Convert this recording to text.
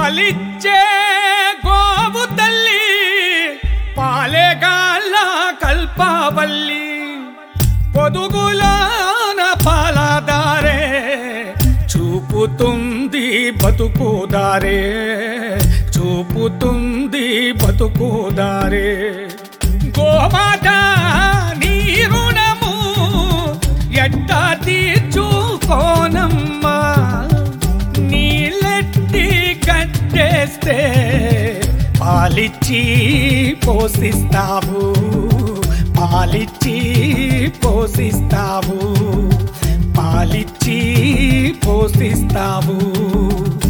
పాలిచ్చే గోవు తల్లి పాలేగాళ్ళ కల్పవల్లి పొదుగులాన పాలదారే చూపుతుంది బతుకుదారే చూపుతుంది బతుకుదారే గోమాత నీ రుణము ఎట్టా తీర్చుకోనమ్మా నీళ్ళెట్టి కట్టేస్తే పాలిచ్చి పోషిస్తావు పాలిచ్చి పోషిస్తావు పాలిచ్చి పోషిస్తావు